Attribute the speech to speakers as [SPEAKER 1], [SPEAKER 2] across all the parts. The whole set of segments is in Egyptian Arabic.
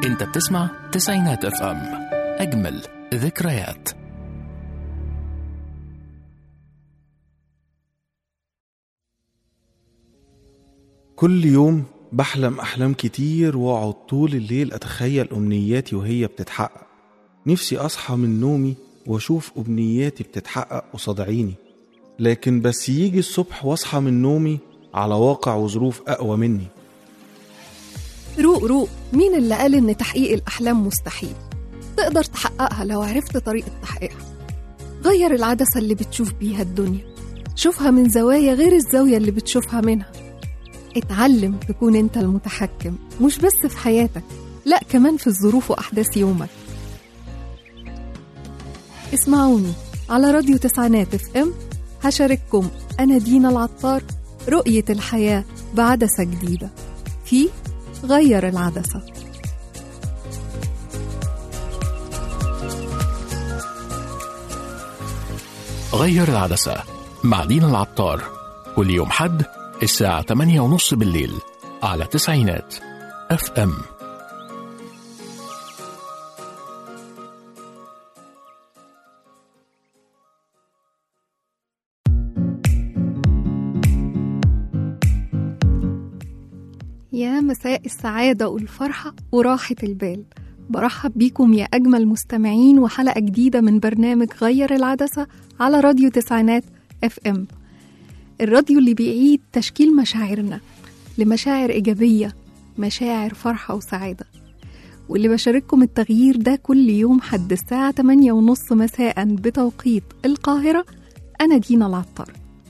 [SPEAKER 1] انت بتسمع تسعينات اف ام اجمل ذكريات
[SPEAKER 2] كل يوم بحلم أحلام كتير وأقعد طول الليل أتخيل أمنياتي وهي بتتحقق نفسي أصحى من نومي وأشوف أمنياتي بتتحقق قصاد عيني لكن بس يجي الصبح وأصحى من نومي على واقع وظروف أقوى مني
[SPEAKER 3] روق روق مين اللي قال إن تحقيق الأحلام مستحيل؟ تقدر تحققها لو عرفت طريقة تحقيقها غير العدسة اللي بتشوف بيها الدنيا شوفها من زوايا غير الزاوية اللي بتشوفها منها اتعلم تكون انت المتحكم مش بس في حياتك لا كمان في الظروف وأحداث يومك اسمعوني على راديو تسعينات اف ام هشارككم أنا دينا العطار رؤية الحياة بعدسة جديدة في غير العدسة
[SPEAKER 1] غير العدسة مع دينا العطار كل يوم حد الساعة 8 ونص بالليل على تسعينات اف ام
[SPEAKER 3] يا مساء السعادة والفرحة وراحة البال برحب بيكم يا أجمل مستمعين وحلقة جديدة من برنامج غير العدسة على راديو تسعينات اف ام الراديو اللي بيعيد تشكيل مشاعرنا لمشاعر إيجابية مشاعر فرحة وسعادة واللي بشارككم التغيير ده كل يوم حد الساعة 8 ونص مساء بتوقيت القاهرة أنا دينا العطار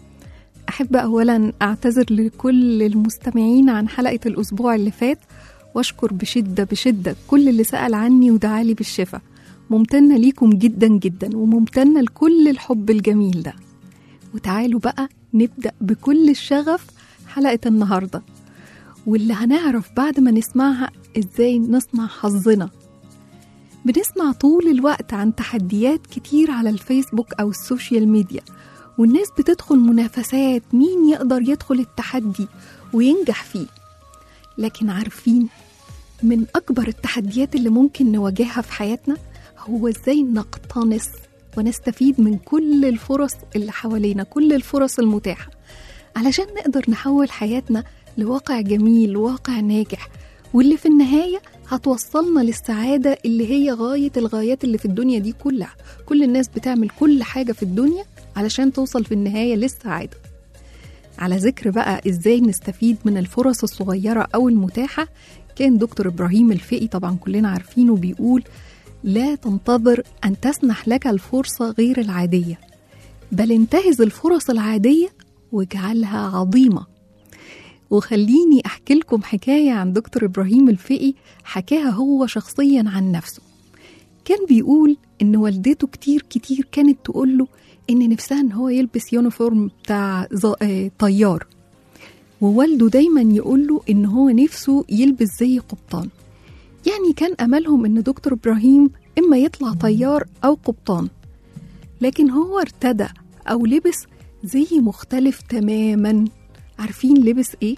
[SPEAKER 3] أحب أولا أعتذر لكل المستمعين عن حلقة الأسبوع اللي فات وأشكر بشدة بشدة كل اللي سأل عني ودعالي بالشفا ممتنة ليكم جدا جدا وممتنة لكل الحب الجميل ده وتعالوا بقى نبدأ بكل الشغف حلقة النهاردة واللي هنعرف بعد ما نسمعها إزاي نصنع حظنا بنسمع طول الوقت عن تحديات كتير على الفيسبوك أو السوشيال ميديا والناس بتدخل منافسات مين يقدر يدخل التحدي وينجح فيه لكن عارفين من أكبر التحديات اللي ممكن نواجهها في حياتنا هو إزاي نقتنص ونستفيد من كل الفرص اللي حوالينا كل الفرص المتاحة علشان نقدر نحول حياتنا لواقع جميل واقع ناجح واللي في النهاية هتوصلنا للسعادة اللي هي غاية الغايات اللي في الدنيا دي كلها كل الناس بتعمل كل حاجة في الدنيا علشان توصل في النهاية للسعادة على ذكر بقى ازاي نستفيد من الفرص الصغيرة أو المتاحة كان دكتور إبراهيم الفقي طبعا كلنا عارفينه بيقول لا تنتظر أن تسنح لك الفرصة غير العادية بل انتهز الفرص العادية واجعلها عظيمة وخليني أحكي لكم حكاية عن دكتور إبراهيم الفقي حكاها هو شخصيا عن نفسه كان بيقول إن والدته كتير كتير كانت تقوله إن نفسها إن هو يلبس يونيفورم بتاع ز- آه، طيار ووالده دايما يقوله إن هو نفسه يلبس زي قبطان يعني كان أملهم إن دكتور إبراهيم إما يطلع طيار أو قبطان لكن هو ارتدى أو لبس زي مختلف تماما عارفين لبس إيه؟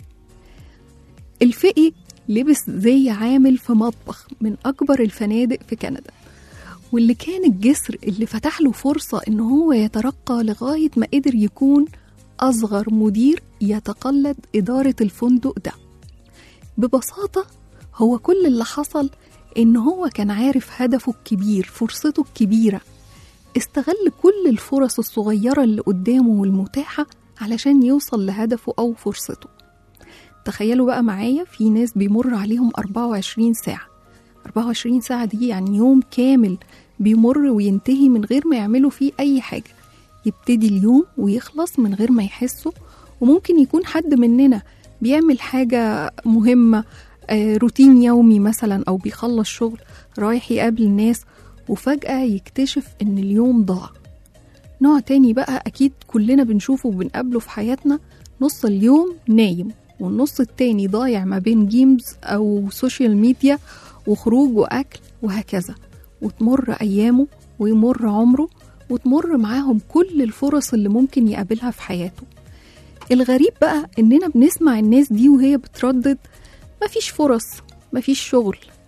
[SPEAKER 3] الفقي لبس زي عامل في مطبخ من أكبر الفنادق في كندا واللي كان الجسر اللي فتح له فرصة إن هو يترقى لغاية ما قدر يكون أصغر مدير يتقلد إدارة الفندق ده ببساطة هو كل اللي حصل إن هو كان عارف هدفه الكبير فرصته الكبيرة استغل كل الفرص الصغيرة اللي قدامه والمتاحة علشان يوصل لهدفه أو فرصته تخيلوا بقى معايا في ناس بيمر عليهم 24 ساعة 24 ساعة دي يعني يوم كامل بيمر وينتهي من غير ما يعملوا فيه أي حاجة يبتدي اليوم ويخلص من غير ما يحسوا وممكن يكون حد مننا بيعمل حاجة مهمة آه، روتين يومي مثلا أو بيخلص شغل رايح يقابل الناس وفجأة يكتشف إن اليوم ضاع نوع تاني بقى أكيد كلنا بنشوفه وبنقابله في حياتنا نص اليوم نايم والنص التاني ضايع ما بين جيمز أو سوشيال ميديا وخروج وأكل وهكذا وتمر أيامه ويمر عمره وتمر معاهم كل الفرص اللي ممكن يقابلها في حياته الغريب بقى إننا بنسمع الناس دي وهي بتردد مفيش فرص مفيش شغل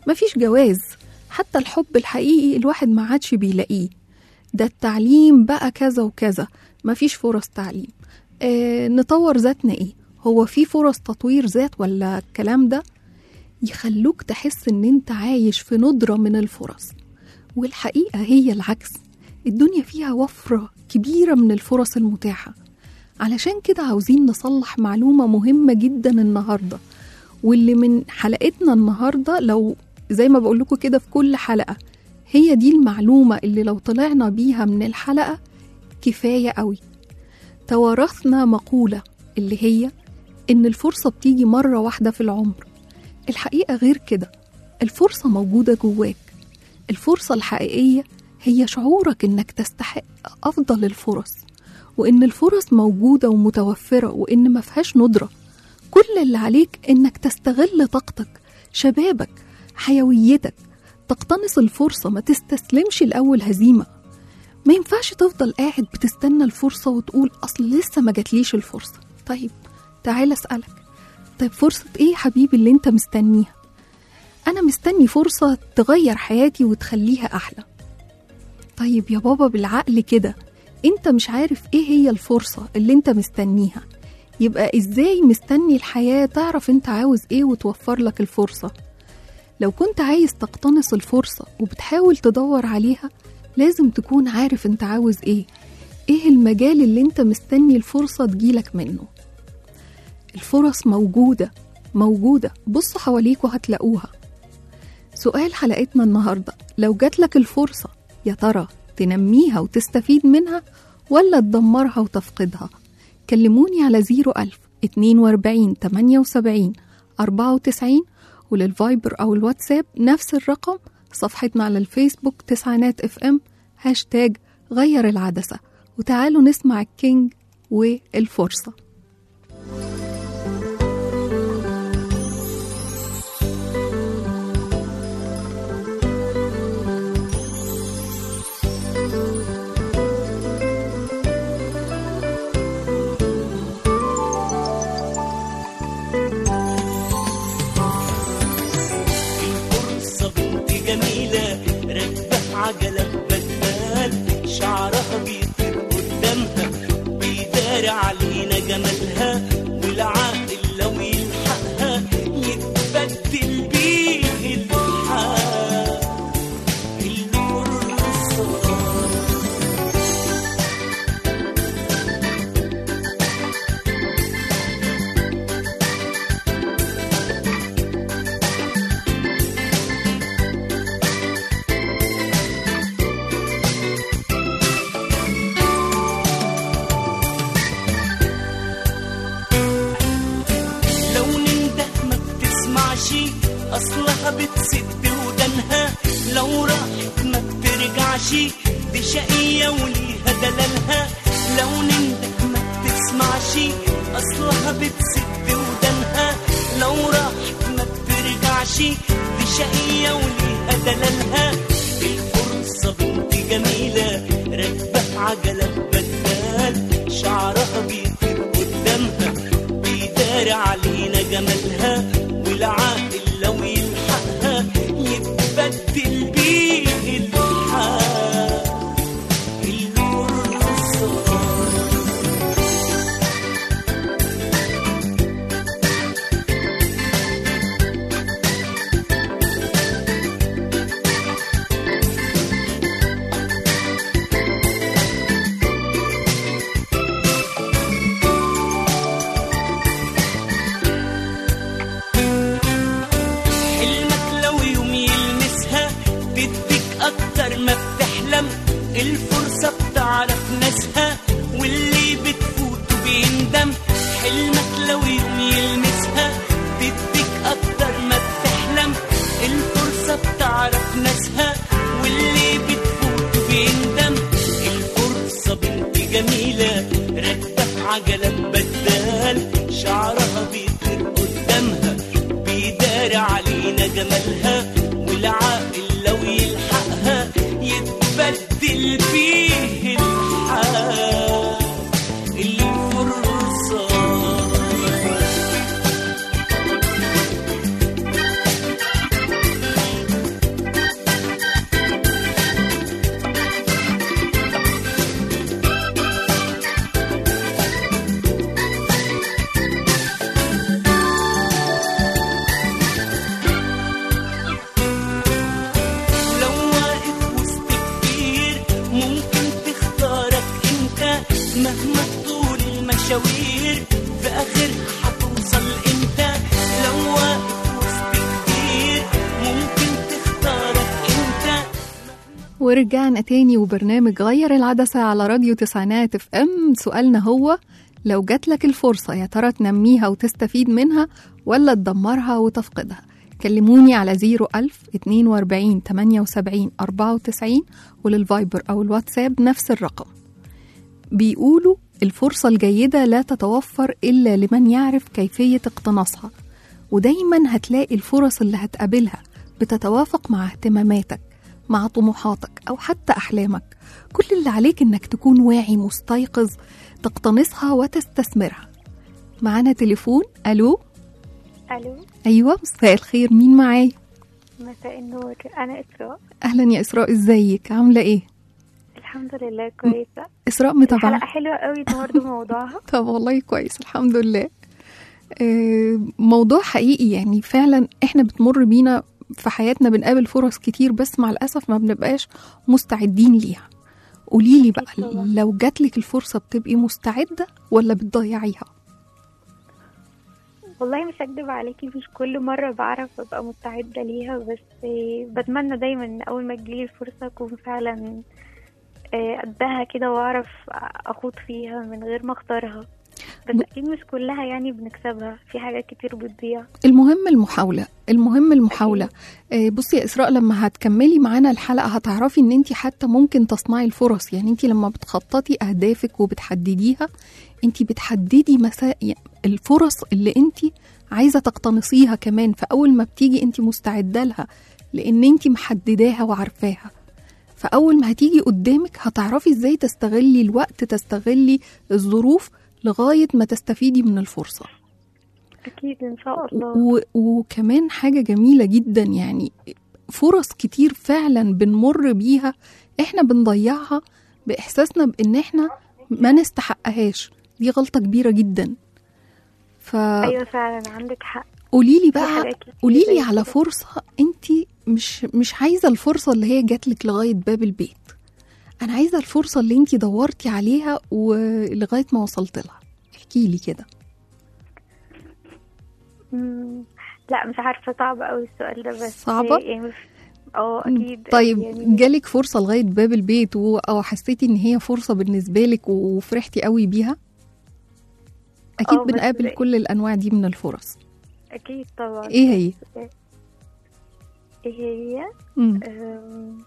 [SPEAKER 3] مفيش جواز حتى الحب الحقيقي الواحد ما عادش بيلاقيه ده التعليم بقى كذا وكذا مفيش فرص تعليم آه نطور ذاتنا ايه هو في فرص تطوير ذات ولا الكلام ده يخلوك تحس ان انت عايش في ندرة من الفرص والحقيقة هي العكس الدنيا فيها وفرة كبيرة من الفرص المتاحة علشان كده عاوزين نصلح معلومة مهمة جدا النهاردة واللي من حلقتنا النهاردة لو زي ما بقول لكم كده في كل حلقة هي دي المعلومة اللي لو طلعنا بيها من الحلقة كفاية قوي توارثنا مقولة اللي هي إن الفرصة بتيجي مرة واحدة في العمر الحقيقة غير كده الفرصة موجودة جواك الفرصة الحقيقية هي شعورك إنك تستحق أفضل الفرص وإن الفرص موجودة ومتوفرة وإن ما فيهاش ندرة كل اللي عليك إنك تستغل طاقتك شبابك حيويتك تقتنص الفرصة ما تستسلمش الأول هزيمة ما ينفعش تفضل قاعد بتستنى الفرصة وتقول أصل لسه ما جاتليش الفرصة طيب تعال أسألك طيب فرصة إيه يا حبيبي اللي أنت مستنيها أنا مستني فرصة تغير حياتي وتخليها أحلى طيب يا بابا بالعقل كده أنت مش عارف إيه هي الفرصة اللي أنت مستنيها يبقى إزاي مستني الحياة تعرف أنت عاوز إيه وتوفر لك الفرصة لو كنت عايز تقتنص الفرصة وبتحاول تدور عليها لازم تكون عارف انت عاوز ايه ايه المجال اللي انت مستني الفرصة تجيلك منه الفرص موجودة موجودة بص حواليك وهتلاقوها سؤال حلقتنا النهاردة لو جاتلك الفرصة يا ترى تنميها وتستفيد منها ولا تدمرها وتفقدها كلموني على 01000 42 78 94 وللفايبر أو الواتساب نفس الرقم صفحتنا على الفيسبوك تسعينات اف ام هاشتاج غير العدسة وتعالوا نسمع الكينج والفرصة
[SPEAKER 4] الفرصة بنت جميلة راكبة عجلة بدال شعرها بيطير قدامها بيداري علينا جمالها والعقل لو يلحقها يتبدل بيه الحال الفرصة لو ننده ما بتسمعش اصلها بتسد ودنها لو راحت ما بترجعش دي شقية وليها دلالها لو ننده ما بتسمعش اصلها بتسد ودنها لو راحت ما بترجعش دي شقية وليها دلالها الفرصة بنت جميلة راكبة عجلة بدال شعرها بيطير قدامها بيداري علينا جمالها والعقل لو يلحقها يتبدل بيه الحال الفرصة حلمك لو يوم يلمسها تديك اكتر ما بتحلم الفرصة بتعرف ناسها واللي بتفوت بيندم حلمك لو يوم يلمسها تديك اكتر ما بتحلم الفرصة بتعرف ناسها واللي بتفوت بيندم الفرصة بنت جميلة راكبة عجلة بدال شعرها بيطير قدامها بيداري علينا جمالها والعقل لو يلحقها يتبدل بيه الحال الفرصة
[SPEAKER 3] ورجعنا تاني وبرنامج غير العدسة على راديو تسعينات اف ام سؤالنا هو لو جات لك الفرصة يا ترى تنميها وتستفيد منها ولا تدمرها وتفقدها كلموني على 01000 42 78 94 وللفايبر أو الواتساب نفس الرقم بيقولوا الفرصة الجيدة لا تتوفر إلا لمن يعرف كيفية اقتناصها ودايما هتلاقي الفرص اللي هتقابلها بتتوافق مع اهتماماتك مع طموحاتك أو حتى أحلامك كل اللي عليك إنك تكون واعي مستيقظ تقتنصها وتستثمرها معانا تليفون ألو
[SPEAKER 5] الو
[SPEAKER 3] أيوة مساء الخير مين معايا
[SPEAKER 5] مساء النور انا اسراء
[SPEAKER 3] أهلا يا إسراء إزيك عاملة إيه
[SPEAKER 5] الحمد لله كويسه
[SPEAKER 3] إسراء متابعة
[SPEAKER 5] الحلقه حلوه قوي برضه موضوعها
[SPEAKER 3] طب والله كويس الحمد لله آه، موضوع حقيقي يعني فعلا احنا بتمر بينا في حياتنا بنقابل فرص كتير بس مع الأسف ما بنبقاش مستعدين ليها قوليلي بقى
[SPEAKER 5] أكيد طبعا.
[SPEAKER 3] لو جاتلك الفرصة بتبقي مستعدة ولا بتضيعيها
[SPEAKER 5] والله مش هكدب عليكي مش كل مره بعرف ابقى مستعده ليها بس بتمنى دايما ان اول ما تجيلي الفرصه اكون فعلا آه، قدها كده واعرف اخوض فيها من غير ما اختارها بس
[SPEAKER 3] ب-
[SPEAKER 5] اكيد مش كلها يعني بنكسبها في حاجات كتير بتضيع
[SPEAKER 3] المهم المحاولة المهم المحاولة آه، بصي يا إسراء لما هتكملي معانا الحلقة هتعرفي إن أنت حتى ممكن تصنعي الفرص يعني أنت لما بتخططي أهدافك وبتحدديها أنت بتحددي مسا... الفرص اللي أنت عايزة تقتنصيها كمان فأول ما بتيجي أنت مستعدة لها لأن أنت محدداها وعارفاها فأول ما هتيجي قدامك هتعرفي إزاي تستغلي الوقت تستغلي الظروف لغاية ما تستفيدي من الفرصة
[SPEAKER 5] اكيد ان شاء الله
[SPEAKER 3] و... وكمان حاجة جميلة جدا يعني فرص كتير فعلا بنمر بيها احنا بنضيعها بإحساسنا بإن احنا ما نستحقهاش دي غلطة كبيرة جدا فقولي
[SPEAKER 5] ايوه فعلا عندك حق
[SPEAKER 3] لي
[SPEAKER 5] في
[SPEAKER 3] بقى
[SPEAKER 5] حاجات كتير
[SPEAKER 3] قولي لي
[SPEAKER 5] زي
[SPEAKER 3] على
[SPEAKER 5] كده.
[SPEAKER 3] فرصة انت مش مش عايزة الفرصة اللي هي جاتلك لغاية باب البيت انا عايزة الفرصة اللي انت دورتي عليها ولغاية ما وصلت لها احكي لي كده
[SPEAKER 5] مم، لا مش عارفة صعب قوي السؤال ده بس
[SPEAKER 3] صعبة؟
[SPEAKER 5] يعني اه اكيد
[SPEAKER 3] طيب
[SPEAKER 5] يعني
[SPEAKER 3] جالك فرصة لغاية باب البيت و... أو حسيتي إن هي فرصة بالنسبة لك وفرحتي قوي بيها؟ أكيد
[SPEAKER 5] آه، بس
[SPEAKER 3] بنقابل
[SPEAKER 5] زي-
[SPEAKER 3] كل الأنواع دي من الفرص
[SPEAKER 5] اكيد طبعا
[SPEAKER 3] إيه هي؟
[SPEAKER 5] ايه هي
[SPEAKER 3] مم.
[SPEAKER 5] أم،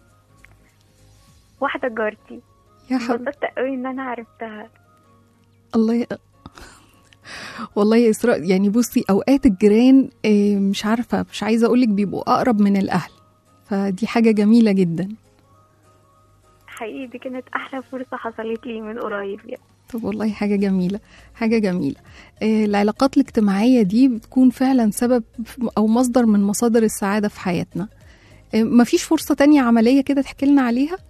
[SPEAKER 5] واحدة جارتي
[SPEAKER 3] يا حب
[SPEAKER 5] انبسطت قوي ان انا عرفتها
[SPEAKER 3] الله ي... والله يا إسراء يعني بصي أوقات الجيران آه، مش عارفة مش عايزة أقولك بيبقوا أقرب من الأهل فدي حاجة جميلة جدا
[SPEAKER 5] حقيقي دي كانت احلى فرصة حصلت لي من قريب يعني
[SPEAKER 3] طب والله حاجة جميلة حاجة جميلة آه، العلاقات الاجتماعية دي بتكون فعلا سبب أو مصدر من مصادر السعادة في حياتنا آه، مفيش فرصة تانية عملية كده تحكي لنا عليها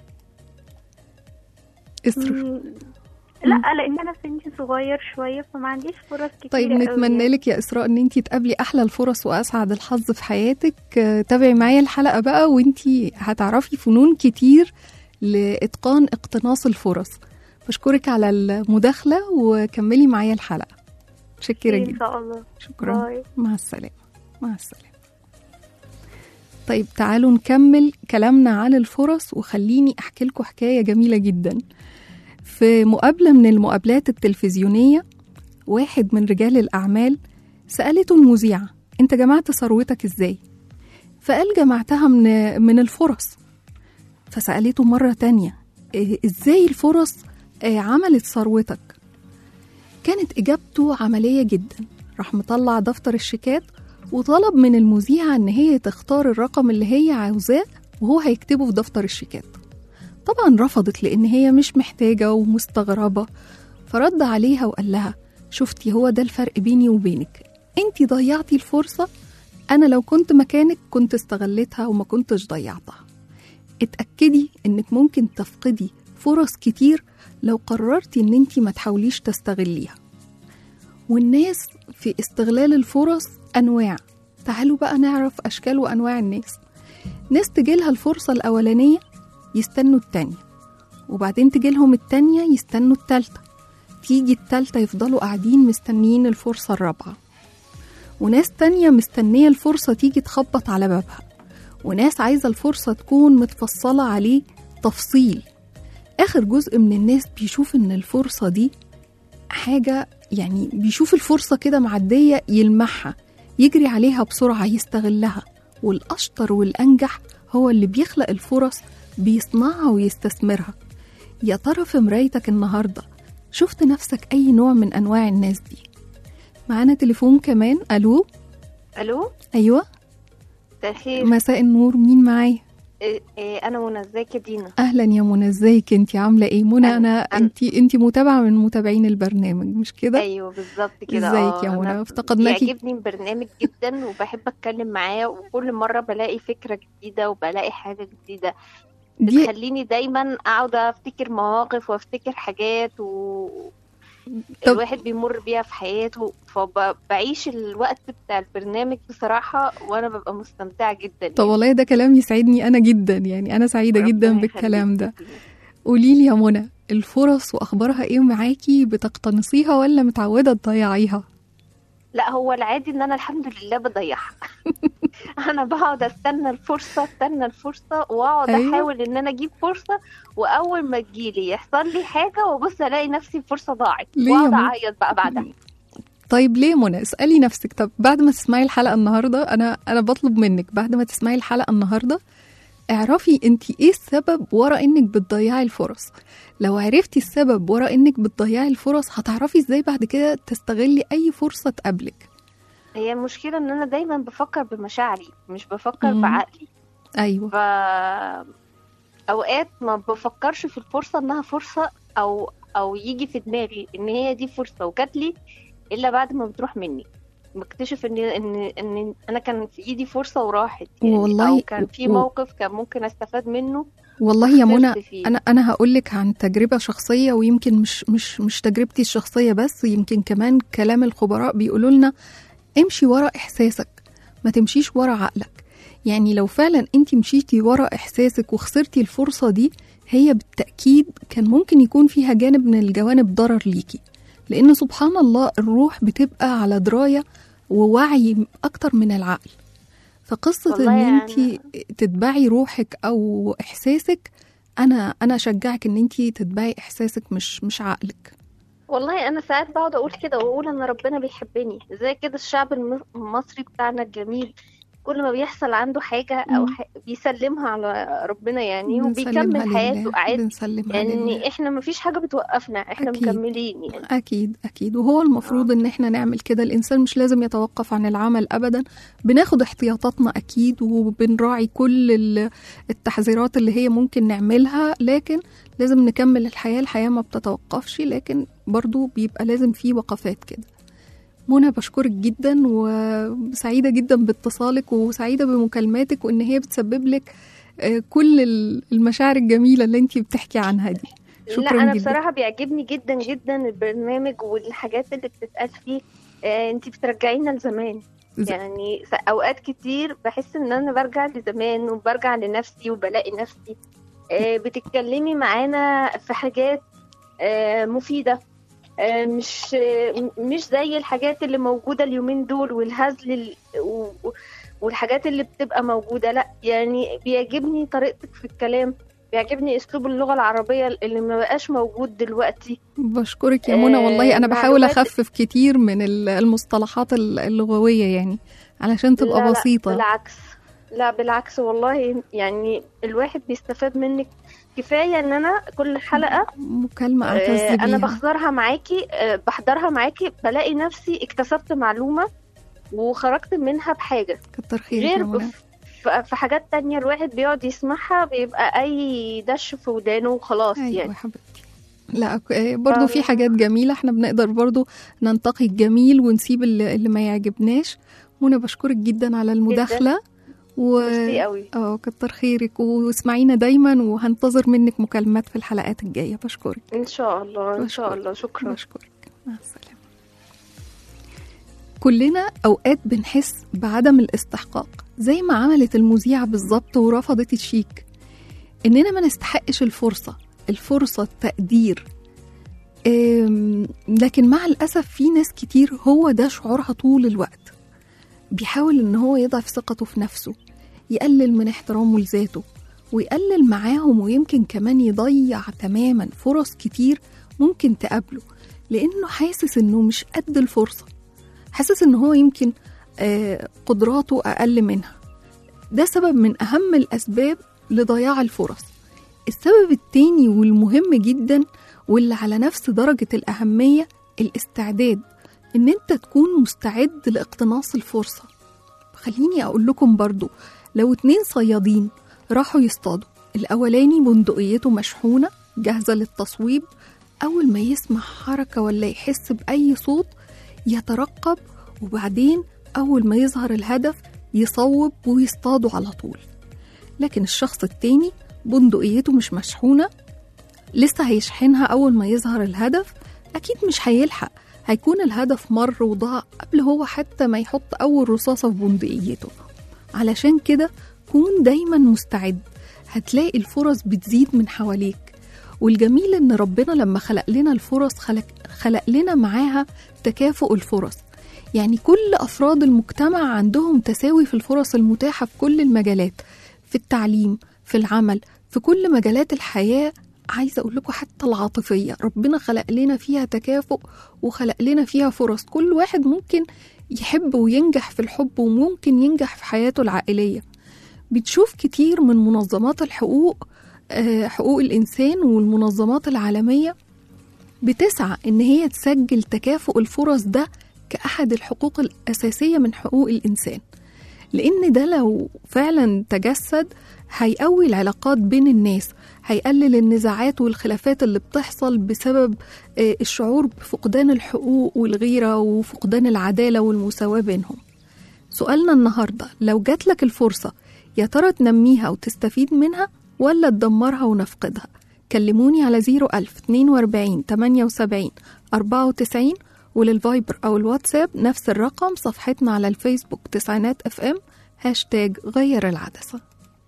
[SPEAKER 3] اسر
[SPEAKER 5] مم، لا لان انا سني صغير شوية فما عنديش فرص كتير
[SPEAKER 3] طيب نتمنى لك يا إسراء إن أنتي تقابلي أحلى الفرص وأسعد الحظ في حياتك آه، تابعي معايا الحلقة بقى وأنتي هتعرفي فنون كتير لإتقان اقتناص الفرص بشكرك على المداخلة وكملي معايا الحلقة متشكرة
[SPEAKER 5] ان
[SPEAKER 3] جدا
[SPEAKER 5] شاء الله
[SPEAKER 3] شكرا
[SPEAKER 5] باي.
[SPEAKER 3] مع السلامة مع السلامة طيب تعالوا نكمل كلامنا عن الفرص وخليني أحكي لكم حكاية جميلة جدا في مقابلة من المقابلات التلفزيونية واحد من رجال الأعمال سألته المذيعة أنت جمعت ثروتك إزاي؟ فقال جمعتها من من الفرص فسألته مرة تانية إيه، إزاي الفرص آه، عملت ثروتك؟ كانت إجابته عملية جدا راح مطلع دفتر الشيكات وطلب من المذيعة إن هي تختار الرقم اللي هي عاوزاه وهو هيكتبه في دفتر الشيكات طبعا رفضت لأن هي مش محتاجة ومستغربة فرد عليها وقال لها شفتي هو ده الفرق بيني وبينك انتي ضيعتي الفرصة أنا لو كنت مكانك كنت استغلتها وما كنتش ضيعتها اتأكدي إنك ممكن تفقدي فرص كتير لو قررتي إن انتي ما تحاوليش تستغليها والناس في استغلال الفرص أنواع تعالوا بقى نعرف أشكال وأنواع الناس ناس تجيلها الفرصة الأولانية يستنوا التانية وبعدين تجيلهم التانية يستنوا التالتة تيجي التالتة يفضلوا قاعدين مستنيين الفرصة الرابعة وناس تانية مستنية الفرصة تيجي تخبط على بابها وناس عايزة الفرصة تكون متفصلة عليه تفصيل آخر جزء من الناس بيشوف إن الفرصة دي حاجة يعني بيشوف الفرصة كده معدية يلمحها يجري عليها بسرعة يستغلها والأشطر والأنجح هو اللي بيخلق الفرص بيصنعها ويستثمرها يا ترى في مرايتك النهاردة شفت نفسك أي نوع من أنواع الناس دي معانا تليفون كمان ألو
[SPEAKER 6] الو
[SPEAKER 3] أيوة
[SPEAKER 6] مساء الخير
[SPEAKER 3] مساء النور مين معايا
[SPEAKER 6] إيه إيه انا منى ازيك يا دينا
[SPEAKER 3] اهلا يا منى ازيك انت عامله ايه منى
[SPEAKER 6] أنا-
[SPEAKER 3] انا
[SPEAKER 6] أنا-
[SPEAKER 3] انت انت متابعه من متابعين البرنامج مش كده
[SPEAKER 6] ايوه بالظبط كده
[SPEAKER 3] ازيك
[SPEAKER 6] آه،
[SPEAKER 3] يا منى؟
[SPEAKER 6] أنا
[SPEAKER 3] افتقدناكي.
[SPEAKER 6] بيعجبني البرنامج جدا وبحب اتكلم معاه وكل مره بلاقي فكره جديده وبلاقي حاجه جديده
[SPEAKER 3] دي
[SPEAKER 6] بتخليني دايما اقعد افتكر مواقف وافتكر حاجات و
[SPEAKER 3] طب-
[SPEAKER 6] الواحد بيمر بيها في حياته فبعيش الوقت بتاع البرنامج بصراحة وأنا ببقى مستمتعة جدا
[SPEAKER 3] طب والله ده كلام يسعدني انا جدا يعني انا سعيده جدا بالكلام ده قولي لي يا منى الفرص واخبارها ايه معاكي بتقتنصيها ولا متعوده تضيعيها
[SPEAKER 6] لا هو العادي ان انا الحمد لله بضيعها انا بقعد استنى الفرصه استنى الفرصه واقعد
[SPEAKER 3] أيوة.
[SPEAKER 6] احاول ان انا اجيب فرصه واول ما تجيلي يحصل لي حاجه وابص الاقي نفسي الفرصه ضاعت
[SPEAKER 3] ليه يا
[SPEAKER 6] واقعد
[SPEAKER 3] منى؟
[SPEAKER 6] اعيط بقى بعدها
[SPEAKER 3] طيب ليه منى اسالي نفسك طب بعد ما تسمعي الحلقه النهارده انا انا بطلب منك بعد ما تسمعي الحلقه النهارده اعرفي انت ايه السبب ورا انك بتضيعي الفرص لو عرفتي السبب ورا انك بتضيعي الفرص هتعرفي ازاي بعد كده تستغلي اي فرصه تقابلك
[SPEAKER 6] هي المشكله ان انا دايما بفكر بمشاعري مش بفكر
[SPEAKER 3] مم.
[SPEAKER 6] بعقلي
[SPEAKER 3] ايوه
[SPEAKER 6] ف اوقات ما بفكرش في الفرصه انها فرصه او او يجي في دماغي ان هي دي فرصه وجات لي الا بعد ما بتروح مني بكتشف ان ان ان انا كان في ايدي فرصه وراحت يعني
[SPEAKER 3] والله
[SPEAKER 6] او كان في
[SPEAKER 3] و-
[SPEAKER 6] موقف كان ممكن استفاد منه
[SPEAKER 3] والله يا منى
[SPEAKER 6] خسرت فيه.
[SPEAKER 3] انا انا هقول لك عن تجربه شخصيه ويمكن مش مش مش تجربتي الشخصيه بس يمكن كمان كلام الخبراء بيقولوا لنا امشي ورا احساسك ما تمشيش ورا عقلك يعني لو فعلا انت مشيتي ورا احساسك وخسرتي الفرصه دي هي بالتاكيد كان ممكن يكون فيها جانب من الجوانب ضرر ليكي لان سبحان الله الروح بتبقى على درايه ووعي اكتر من العقل فقصه ان
[SPEAKER 6] والله
[SPEAKER 3] انت
[SPEAKER 6] يعني-
[SPEAKER 3] تتبعي روحك او احساسك انا انا اشجعك ان انت تتبعي احساسك مش مش عقلك
[SPEAKER 6] والله انا ساعات بقعد اقول كده واقول ان ربنا بيحبني زي كده الشعب الم- المصري بتاعنا الجميل كل ما بيحصل عنده حاجه او
[SPEAKER 3] مم.
[SPEAKER 6] ح... بيسلمها على ربنا يعني
[SPEAKER 3] بنسلمها
[SPEAKER 6] وبيكمل حياته
[SPEAKER 3] لله،
[SPEAKER 6] عادي
[SPEAKER 3] بنسلمها لله.
[SPEAKER 6] يعني احنا ما فيش حاجه بتوقفنا احنا
[SPEAKER 3] أكيد.
[SPEAKER 6] مكملين يعني
[SPEAKER 3] أكيد أكيد وهو المفروض إن إحنا نعمل كده الإنسان مش لازم يتوقف عن العمل أبدا بناخد احتياطاتنا أكيد وبنراعي كل ال- التحذيرات اللي هي ممكن نعملها لكن لازم نكمل الحياة الحياة ما بتتوقفش لكن برضو بيبقى لازم في وقفات كده منى بشكرك جدا وسعيدة جدا باتصالك وسعيدة بمكالماتك وإن هي بتسبب لك آه، كل ال- المشاعر الجميلة اللي انتي بتحكي عنها دي شكرا
[SPEAKER 6] لا انا
[SPEAKER 3] جدا
[SPEAKER 6] بصراحه بيعجبني جدا جدا البرنامج والحاجات اللي بتتقال فيه آه انت بترجعينا لزمان
[SPEAKER 3] ز-
[SPEAKER 6] يعني س- اوقات كتير بحس ان انا برجع لزمان وبرجع لنفسي وبلاقي نفسي آه بتتكلمي معانا في حاجات آه مفيده آه مش آه مش زي الحاجات اللي موجوده اليومين دول والهزل ال- و- و- والحاجات اللي بتبقى موجوده لا يعني بيعجبني طريقتك في الكلام بيعجبني اسلوب اللغه العربيه اللي ما بقاش موجود دلوقتي
[SPEAKER 3] بشكرك يا منى والله انا
[SPEAKER 6] آه،
[SPEAKER 3] بحاول
[SPEAKER 6] معلومات-
[SPEAKER 3] اخفف كتير من ال- المصطلحات ال- اللغويه يعني علشان تبقى
[SPEAKER 6] لا لا
[SPEAKER 3] بسيطه
[SPEAKER 6] بالعكس لا بالعكس والله يعني الواحد بيستفاد منك كفايه ان انا كل حلقه
[SPEAKER 3] مكالمه اعتز
[SPEAKER 6] آه، انا
[SPEAKER 3] بيها
[SPEAKER 6] بحضرها معاكي آه، بحضرها معاكي بلاقي نفسي اكتسبت معلومه وخرجت منها بحاجه
[SPEAKER 3] كتر خيرك يا
[SPEAKER 6] غير
[SPEAKER 3] منى
[SPEAKER 6] بف- ف- في حاجات تانية الواحد بيقعد يسمعها بيبقى اي دش في ودانه وخلاص
[SPEAKER 3] ايوه يا
[SPEAKER 6] يعني
[SPEAKER 3] حبيبتي لا ك- آه، برضو في
[SPEAKER 6] آه.
[SPEAKER 3] حاجات جميله احنا بنقدر برضو ننتقي الجميل ونسيب اللي, اللي ما يعجبناش منى بشكرك جدا على المداخله و
[SPEAKER 6] ميرسي قوي
[SPEAKER 3] اه كتر خيرك واسمعينا دايما وهنتظر منك مكالمات في الحلقات الجايه بشكرك
[SPEAKER 6] ان شاء الله ان شاء
[SPEAKER 3] بشكرك.
[SPEAKER 6] الله شكرا
[SPEAKER 3] بشكرك مع السلامة كلنا أوقات بنحس بعدم الاستحقاق زي ما عملت المذيعة بالظبط ورفضت الشيك إننا ما نستحقش الفرصة الفرصة التقدير أم، لكن مع الأسف في ناس كتير هو ده شعورها طول الوقت بيحاول إن هو يضعف ثقته في نفسه يقلل من احترامه لذاته ويقلل معاهم ويمكن كمان يضيع تماما فرص كتير ممكن تقابله لأنه حاسس إنه مش قد الفرصة حاسس إن هو يمكن آه، قدراته أقل منها ده سبب من أهم الأسباب لضياع الفرص السبب التاني والمهم جدا واللي على نفس درجة الأهمية الاستعداد إن أنت تكون مستعد لاقتناص الفرصة خليني أقول لكم برضو لو اتنين صيادين راحوا يصطادوا الأولاني بندقيته مشحونة جاهزة للتصويب أول ما يسمع حركة ولا يحس بأي صوت يترقب وبعدين أول ما يظهر الهدف يصوب ويصطادوا على طول لكن الشخص التاني بندقيته مش مشحونة لسه هيشحنها أول ما يظهر الهدف أكيد مش هيلحق هيكون الهدف مر وضاع قبل هو حتى ما يحط أول رصاصة في بندقيته علشان كده كون دايما مستعد هتلاقي الفرص بتزيد من حواليك والجميل ان ربنا لما خلق لنا الفرص خلق, خلق لنا معاها تكافؤ الفرص يعني كل افراد المجتمع عندهم تساوي في الفرص المتاحه في كل المجالات في التعليم في العمل في كل مجالات الحياه عايزه اقول لكم حتى العاطفيه ربنا خلق لنا فيها تكافؤ وخلق لنا فيها فرص كل واحد ممكن يحب وينجح في الحب وممكن ينجح في حياته العائليه بتشوف كتير من منظمات الحقوق آه، حقوق الإنسان والمنظمات العالمية بتسعى إن هي تسجل تكافؤ الفرص ده كأحد الحقوق الأساسية من حقوق الإنسان لأن ده لو فعلا تجسد هيقوي العلاقات بين الناس هيقلل النزاعات والخلافات اللي بتحصل بسبب آه، الشعور بفقدان الحقوق والغيرة وفقدان العدالة والمساواة بينهم سؤالنا النهاردة لو جات لك الفرصة يا ترى تنميها وتستفيد منها ولا تدمرها ونفقدها كلموني على 01000 42 78 94 وللفايبر أو الواتساب نفس الرقم صفحتنا على الفيسبوك تسعينات اف ام هاشتاج غير العدسة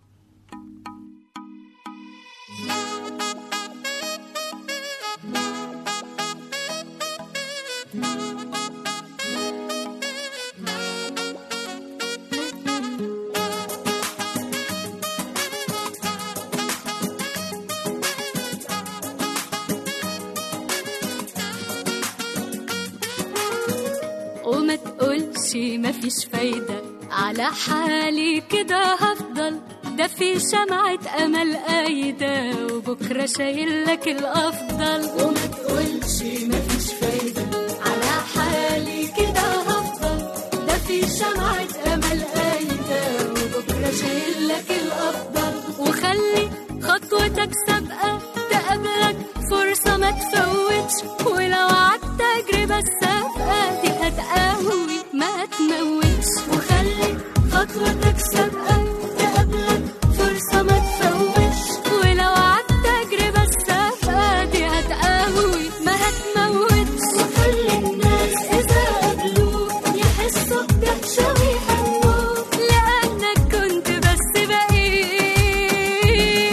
[SPEAKER 7] وما تقولش مفيش فايدة على حالي كده هفضل ده في شمعة أمل قايدة وبكرة شايل لك الأفضل وما تقولش مفيش فايدة على حالي كده هفضل ده في شمعة أمل قايدة وبكرة شايل لك الأفضل وخلي خطوتك سابقة تقابلك فرصة ما تفوتش ولو عدت تجربة السابقة دي هتقوي ما تموتش وخلي خطوتك سابقة تقابلك فرصة ما تفوتش ولو عدت تجربة السابقة دي هتقوي ما هتموتش وخلي الناس إذا قابلوك يحسوا بدهشة ويحبوك لأنك كنت بس بقيت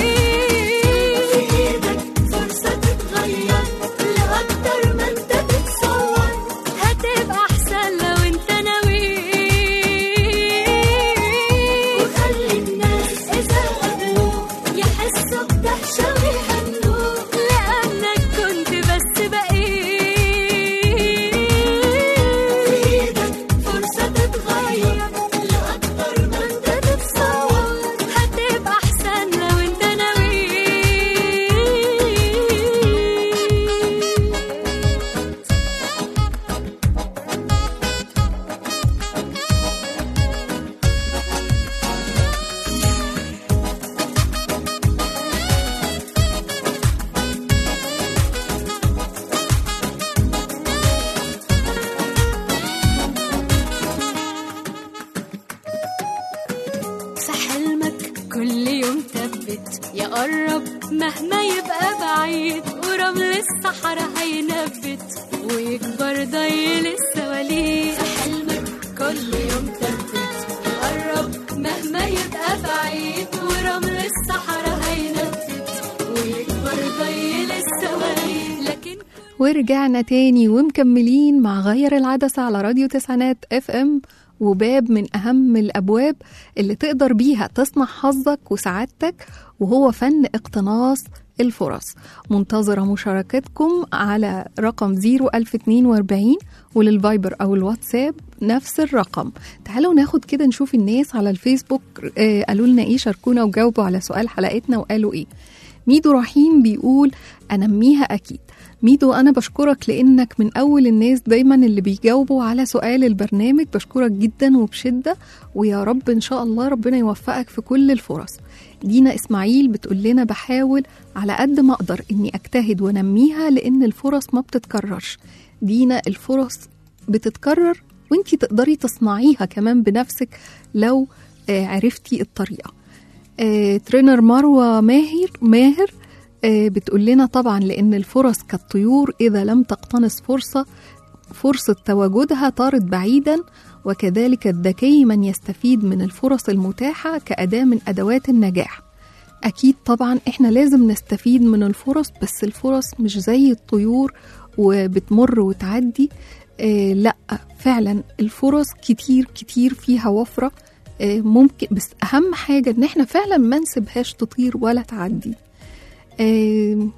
[SPEAKER 7] في إيدك فرصة تتغير لأكتر ما أنت بتصور هتبقى أحسن لو أنت ناوي وخلي الناس إذا قابلوك يحسوا بدهشة ويهنوك لأنك كنت بس بقيت في إيدك فرصة تتغير لأكتر ما أنت تتصور هتبقى أحسن لو أنت ناوي في حلمك كل يوم ثبت يا قرب مهما يبقى بعيد ورمل الصحراء هينبت ويكبر ضيل السواليف في حلمك كل يوم ثبت يا قرب مهما يبقى بعيد ورمل الصحراء هينبت ويكبر ضيل السواليف لكن
[SPEAKER 3] ورجعنا تاني ومكملين مع غير العدسة على راديو تسعينات اف ام وباب من أهم الأبواب اللي تقدر بيها تصنع حظك وسعادتك وهو فن اقتناص الفرص منتظرة مشاركتكم على رقم 01042 وللفايبر أو الواتساب نفس الرقم تعالوا ناخد كده نشوف الناس على الفيسبوك آه قالوا لنا ايه شاركونا وجاوبوا على سؤال حلقتنا وقالوا ايه ميدو رحيم بيقول أنميها أكيد ميدو أنا بشكرك لأنك من أول الناس دايما اللي بيجاوبوا على سؤال البرنامج بشكرك جدا وبشدة ويا رب إن شاء الله ربنا يوفقك في كل الفرص دينا إسماعيل بتقول لنا بحاول على قد ما أقدر إني أجتهد وأنميها لأن الفرص ما بتتكررش دينا الفرص بتتكرر وانتي تقدري تصنعيها كمان بنفسك لو آه، عرفتي الطريقة آه، ترينر مروة ماهر ماهر آه، بتقول لنا طبعا لأن الفرص كالطيور إذا لم تقتنص فرصة فرصة تواجدها طارت بعيدا وكذلك الذكي من يستفيد من الفرص المتاحة كأداة من أدوات النجاح أكيد طبعا إحنا لازم نستفيد من الفرص بس الفرص مش زي الطيور وبتمر وتعدي آه لا فعلا الفرص كتير كتير فيها وفرة آه ممكن بس أهم حاجة إن إحنا فعلا ما نسيبهاش تطير ولا تعدي آه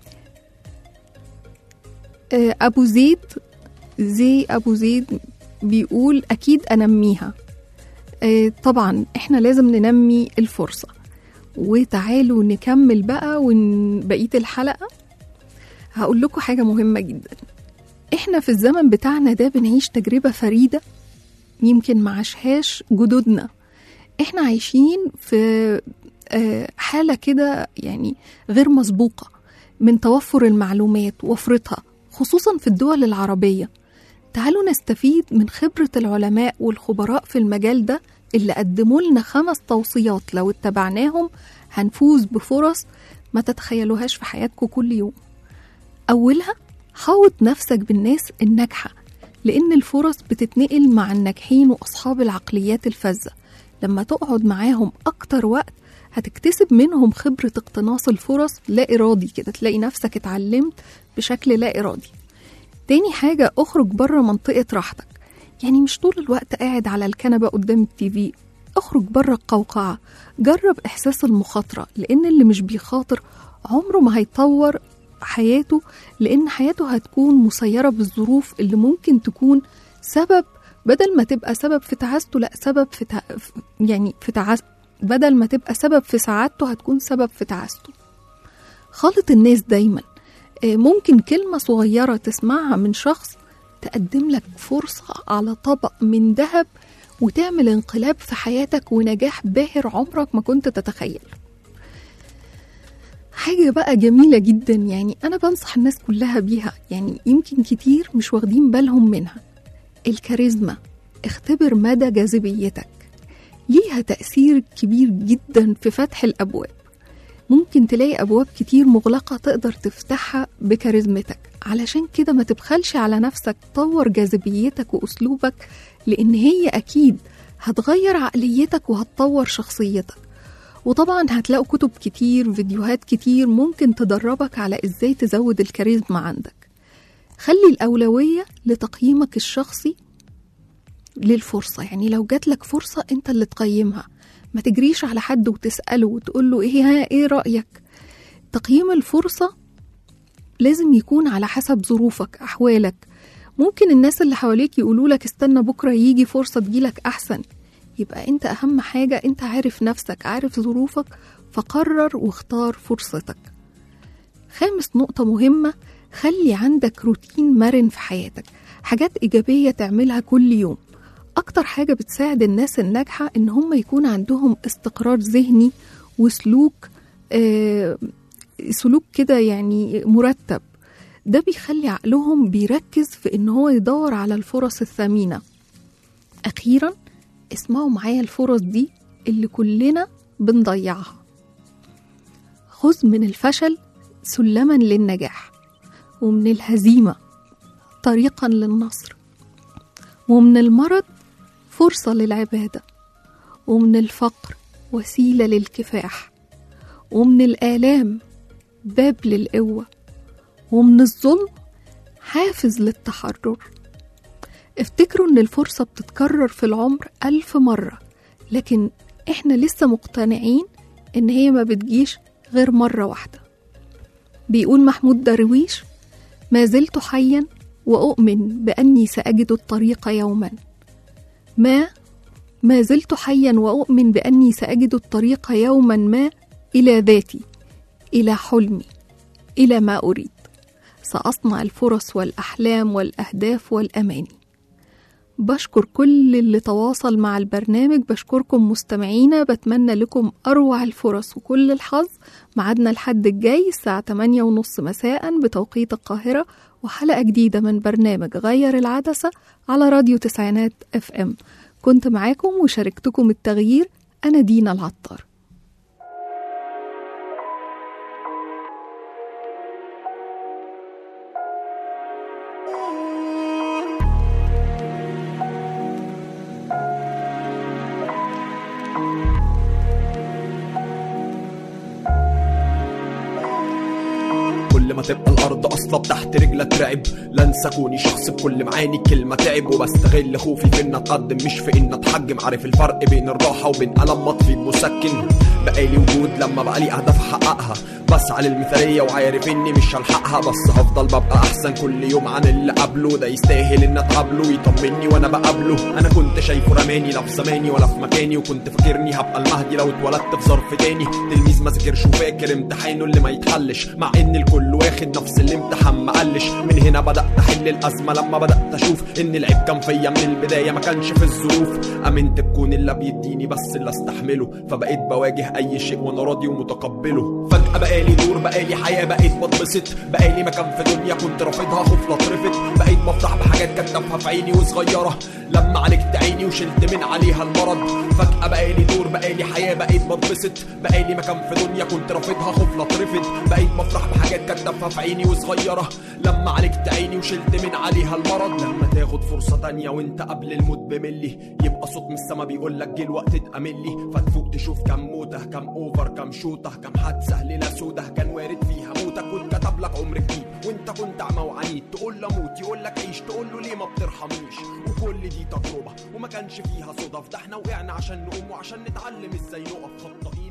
[SPEAKER 3] آه أبو زيد زي أبو زيد بيقول أكيد أنميها آه طبعا إحنا لازم ننمي الفرصة وتعالوا نكمل بقى وبقية الحلقة هقول لكم حاجة مهمة جدا إحنا في الزمن بتاعنا ده بنعيش تجربة فريدة يمكن ما عاشهاش جدودنا إحنا عايشين في آه، حالة كده يعني غير مسبوقة من توفر المعلومات وفرتها خصوصا في الدول العربية تعالوا نستفيد من خبرة العلماء والخبراء في المجال ده اللي قدموا لنا خمس توصيات لو اتبعناهم هنفوز بفرص ما تتخيلوهاش في حياتكم كل يوم أولها حاوط نفسك بالناس الناجحة لأن الفرص بتتنقل مع الناجحين وأصحاب العقليات الفذة لما تقعد معاهم أكتر وقت هتكتسب منهم خبرة اقتناص الفرص لا إرادي كده تلاقي نفسك اتعلمت بشكل لا إرادي تاني حاجة اخرج بره منطقة راحتك يعني مش طول الوقت قاعد على الكنبة قدام التيفي اخرج بره القوقعة جرب إحساس المخاطرة لأن اللي مش بيخاطر عمره ما هيطور حياته لأن حياته هتكون مسيرة بالظروف اللي ممكن تكون سبب بدل ما تبقى سبب في تعاسته لا سبب في تع... يعني في تعاس بدل ما تبقى سبب في سعادته هتكون سبب في تعاسته خالط الناس دايما آه، ممكن كلمة صغيرة تسمعها من شخص تقدم لك فرصة على طبق من ذهب وتعمل انقلاب في حياتك ونجاح باهر عمرك ما كنت تتخيل حاجة بقى جميلة جدا يعني أنا بنصح الناس كلها بيها يعني يمكن كتير مش واخدين بالهم منها الكاريزما اختبر مدى جاذبيتك ليها تأثير كبير جدا في فتح الأبواب ممكن تلاقي أبواب كتير مغلقة تقدر تفتحها بكاريزمتك علشان كده ما تبخلش على نفسك طور جاذبيتك وأسلوبك لأن هي أكيد هتغير عقليتك وهتطور شخصيتك وطبعا هتلاقوا كتب كتير فيديوهات كتير ممكن تدربك على ازاي تزود الكاريزما عندك خلي الأولوية لتقييمك الشخصي للفرصة يعني لو جاتلك فرصة انت اللي تقيمها ما تجريش على حد وتسأله وتقول له ايه ها ايه رأيك تقييم الفرصة لازم يكون على حسب ظروفك أحوالك ممكن الناس اللي حواليك يقولوا لك استنى بكرة يجي فرصة تجيلك أحسن يبقى انت أهم حاجة انت عارف نفسك عارف ظروفك فقرر واختار فرصتك خامس نقطة مهمة خلي عندك روتين مرن في حياتك حاجات إيجابية تعملها كل يوم أكتر حاجة بتساعد الناس الناجحة إن هم يكون عندهم استقرار ذهني وسلوك آه سلوك كده يعني مرتب ده بيخلي عقلهم بيركز في إن هو يدور على الفرص الثمينة أخيرا اسمعوا معايا الفرص دي اللي كلنا بنضيعها خذ من الفشل سلما للنجاح ومن الهزيمة طريقا للنصر ومن المرض فرصة للعبادة ومن الفقر وسيلة للكفاح ومن الآلام باب للقوة ومن الظلم حافز للتحرر افتكروا إن الفرصة بتتكرر في العمر ألف مرة لكن إحنا لسه مقتنعين إن هي ما بتجيش غير مرة واحدة بيقول محمود درويش ما زلت حيا وأؤمن بأني سأجد الطريق يوما ما ما زلت حيا وأؤمن بأني سأجد الطريق يوما ما إلى ذاتي إلى حلمي إلى ما أريد سأصنع الفرص والأحلام والأهداف والأماني بشكر كل اللي تواصل مع البرنامج بشكركم مستمعينا بتمنى لكم أروع الفرص وكل الحظ معادنا الحد الجاي الساعة 8 ونص مساء بتوقيت القاهرة وحلقة جديدة من برنامج غير العدسة على راديو تسعينات اف ام كنت معاكم وشاركتكم التغيير أنا دينا العطار
[SPEAKER 8] كل ما تبقى الارض اصلا تحت رجلك ترعب لانسى كوني شخص بكل معاني كلمه تعب وبستغل خوفي في ان اتقدم مش في ان اتحجم عارف الفرق بين الراحه وبين الم مطفي بمسكن بقالي وجود لما بقى لي اهداف احققها بسعى للمثاليه وعارف اني مش هلحقها بس هفضل ببقى احسن كل يوم عن اللي قبله ده يستاهل ان اتقابله يطمني وانا بقابله انا كنت شايفه رماني لا في زماني ولا في مكاني وكنت فاكرني هبقى المهدي لو اتولدت في ظرف تاني تلميذ ما ذاكرش وفاكر امتحانه اللي ما يتحلش مع ان الكل واخد نفس الامتحان ما قلش من هنا بدات احل الازمه لما بدات اشوف ان العيب كان فيا من البدايه ما كانش في الظروف امنت بكون اللي بيديني بس اللي استحمله فبقيت بواجه اي شيء وانا راضي ومتقبله فجاه بقالي دور بقالي حياه بقيت بتبسط بقالي مكان في دنيا كنت رافضها خوف لا اترفض بقيت بفرح بحاجات كانت تافهه في عيني وصغيره لما عالجت عيني وشلت من عليها المرض فجاه بقالي دور بقالي حياه بقيت بتبسط بقالي مكان في دنيا كنت رافضها خوف لا اترفض بقيت بفرح بحاجات كانت تافهه في عيني وصغيره لما عالجت عيني وشلت من عليها المرض لما تاخد فرصه تانية وانت قبل الموت بملي يبقى صوت من السما بيقول لك جه الوقت تأملي فتفوق تشوف كم موته كم اوفر كم شوطه كم حادثه ليله سوده كان وارد فيها موتك واتكتب لك عمر جديد وانت كنت اعمى وعنيد تقول له موت يقول لك عيش تقول له ليه ما بترحمنيش وكل دي تجربه وما كانش فيها صدف ده احنا وقعنا عشان نقوم وعشان نتعلم ازاي نقف خطائين